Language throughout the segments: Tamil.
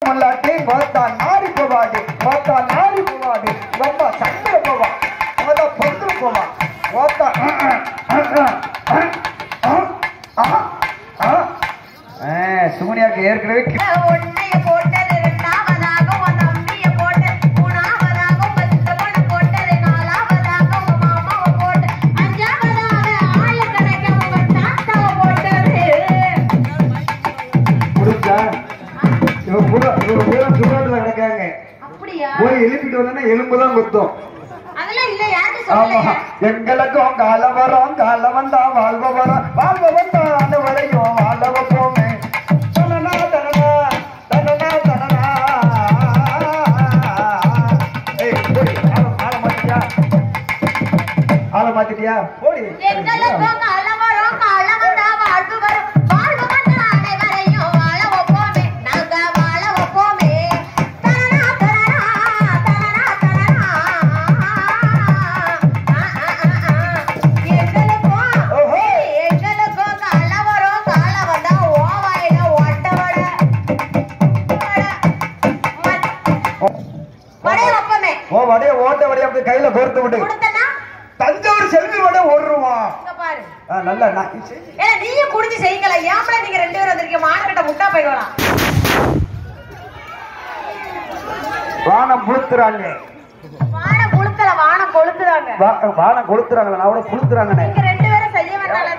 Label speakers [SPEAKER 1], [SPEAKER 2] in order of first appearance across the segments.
[SPEAKER 1] மல்லாட்டி பார்த்தா நாரி போவாடி பார்த்தா நாரி போவாடி ரொம்ப சண்டை போவா மொத பொந்து போவா பார்த்தா சுமனியாக்கு ஏற்கனவே கி-
[SPEAKER 2] உன்னைய போட்டது இரண்டாவதாக உன் தம்பிய போட்டது மூணாவதாக உங்க சித்தப்பனை போட்டது நாலாவதாக உங்க மாமாவை போட்டு அஞ்சாவதாக ஆயிரக்கணக்கில் உங்க தாத்தாவை போட்டது
[SPEAKER 1] முடிஞ்சா இவன் கூட இவன் கூட சுகாட்டில் கிடக்காங்க
[SPEAKER 2] அப்படியா
[SPEAKER 1] போய் எழுப்பிட்டு வந்தா எலும்பு தான் குத்தும்
[SPEAKER 2] அதெல்லாம் இல்ல யாரும்
[SPEAKER 1] ஆமா
[SPEAKER 2] சொல்லலையே
[SPEAKER 1] எங்களுக்கும் கால வரும் கால வந்தா வாழ்வ வரும் வாழ்வ வந்தா அந்த வரையும் வாழ வைப்போமே தனனா தனனா தனனா தனனா ஏய் போடி ஆள ஆள மாத்திட்டியா ஆள மாத்திட்டியா போடி
[SPEAKER 2] எங்களுக்கும் காலம் வரும் காலம் வந்தா வாழ்வு வரும் வாழ்வு வந்தா அனைவரையும் வாழ வைப்போமே நாங்க வாழ வைப்போமே தரனா தரனா தரனா தரனா எங்களுக்கும்
[SPEAKER 1] ஓஹோ.
[SPEAKER 2] எங்களுக்கும் காலம் வரும் காலம் வந்தா ஓ வாயில ஓட்ட வட வடைய வைப்போமே
[SPEAKER 1] ஓ வடைய ஓட்ட வடைய அப்படி கையில கோர்த்து விடு
[SPEAKER 2] கொடுத்தனா
[SPEAKER 1] தஞ்சாவூர் செல்வி வடை ஒரு ரூபா
[SPEAKER 2] இங்க பாரு
[SPEAKER 1] ஆ, நல்லா நான்
[SPEAKER 2] ஏன்னா நீயும் குடிச்சு செய்யல ஏன்டா நீங்க ரெண்டு பேரும் வந்திருக்கீங்க மானக்கிட்ட முட்டா போயிடலாம்
[SPEAKER 1] வானம் புளுத்துறாங்க
[SPEAKER 2] வானம் கொளுத்தல வானம் கொளுத்துறாங்க
[SPEAKER 1] வா- வானம் கொளுத்துறாங்களா நான் கூட புளுத்துறாங்கண்ணே
[SPEAKER 2] நீங்க ரெண்டு பேரும் செய்ய வேண்டாம்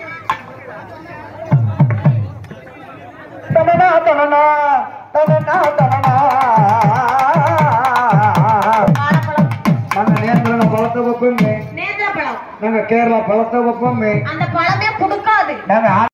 [SPEAKER 1] தனனா தனனா தனனா தனனா
[SPEAKER 2] வாழைப்பழம்
[SPEAKER 1] நாங்க நேந்திரன பழத்தை வைப்போமே
[SPEAKER 2] நேந்திர பழம்
[SPEAKER 1] நாங்க கேரளா பழத்தை வைப்போமே
[SPEAKER 2] அந்த பழமே புடுக்காது
[SPEAKER 1] நாங்க